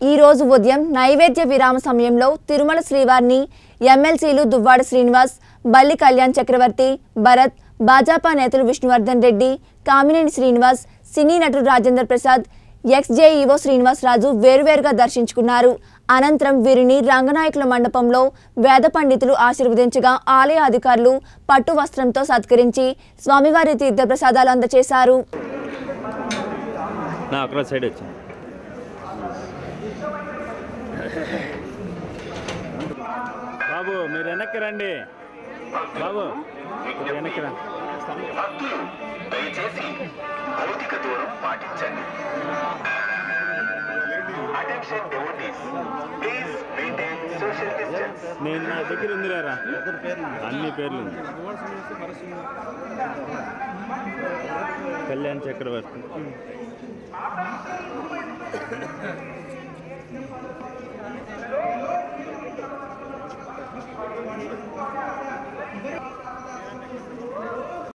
ఈ రోజు ఉదయం నైవేద్య విరామ సమయంలో తిరుమల శ్రీవారిని ఎమ్మెల్సీలు దువ్వాడ శ్రీనివాస్ బల్లి కళ్యాణ్ చక్రవర్తి భరత్ భాజపా నేతలు విష్ణువర్ధన్ రెడ్డి కామినేని శ్రీనివాస్ సినీ నటుడు రాజేంద్ర ప్రసాద్ ఎక్స్జేఈఓ శ్రీనివాస్ రాజు వేరువేరుగా దర్శించుకున్నారు అనంతరం వీరిని రంగనాయకుల మండపంలో వేద పండితులు ఆశీర్వదించగా ఆలయ అధికారులు పట్టు వస్త్రంతో సత్కరించి స్వామివారి తీర్థప్రసాదాలు అందజేశారు నా అక్కడ సైడ్ వచ్చా బాబు మీరు వెనక్కి రండి బాబు కొద్దిగా వెనక్కి రా భక్తులు దయచేసి భౌతిక దూరం పాటించండి attention devotees please maintain social distance నేను నా దగ్గర ఉంది లేరా అన్ని పేర్లు ఉంది. కళ్యాణ్ చక్రవర్తి